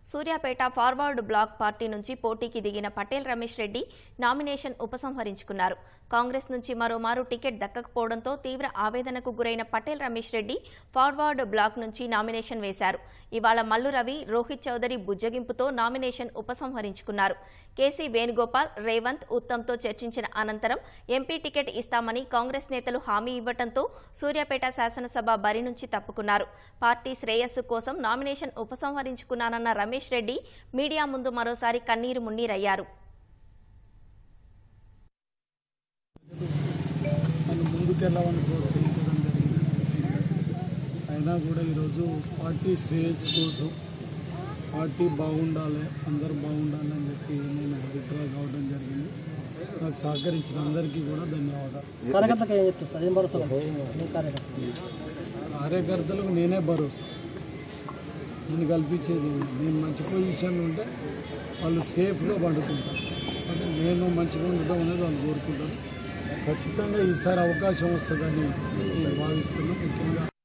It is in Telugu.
సూర్యాపేట ఫార్వర్డ్ బ్లాక్ పార్టీ నుంచి పోటీకి దిగిన పటేల్ రమేష్ రెడ్డి నామినేషన్ ఉపసంహరించుకున్నారు కాంగ్రెస్ నుంచి మరోమారు టికెట్ దక్కకపోవడంతో తీవ్ర ఆవేదనకు గురైన Patel Ramesh Reddy forward bloc nomination నామినేషన్ వేశారు ఇవాళ మల్లు రవి రోహిత్ చౌదరి బుజ్జగింపుతో నామినేషన్ ఉపసంహరించుకున్నారు కేసీ వేణుగోపాల్ రేవంత్ ఉత్తమ్తో చర్చించిన అనంతరం ఎంపీ టికెట్ ఇస్తామని కాంగ్రెస్ నేతలు హామీ ఇవ్వడంతో సూర్యాపేట శాసనసభ బరి నుంచి తప్పుకున్నారు పార్టీ శ్రేయస్సు కోసం నామినేషన్ ఉపసంహరించుకున్నానన్న రమేష్ రెడ్డి మీడియా ముందు మరోసారి కన్నీరు మున్నీరయ్యారు నన్ను ముందుకెళ్ళాలని ప్రోత్సహించడం జరిగింది అయినా కూడా ఈరోజు పార్టీ శ్రేయస్సు కోసం పార్టీ బాగుండాలి అందరూ బాగుండాలి అని చెప్పి నేను విత్డ్రా కావడం జరిగింది నాకు సహకరించిన అందరికీ కూడా ధన్యవాదాలు కార్యకర్తలకు ఏం చెప్తారు సార్ ఏం భరోసా మీ కార్యకర్త కార్యకర్తలకు నేనే భరోసా నేను కల్పించేది ఏమి లేదు. నేను మంచి పొజిషన్లో ఉంటే వాళ్ళు సేఫ్గా పండుకుంటారు అంటే నేను మంచిగా ఉండటం అనేది వాళ్ళు కోరుకుంటారు ఖచ్చితంగా ఈసారి అవకాశం వస్తుందని నేను భావిస్తున్నాను ముఖ్యంగా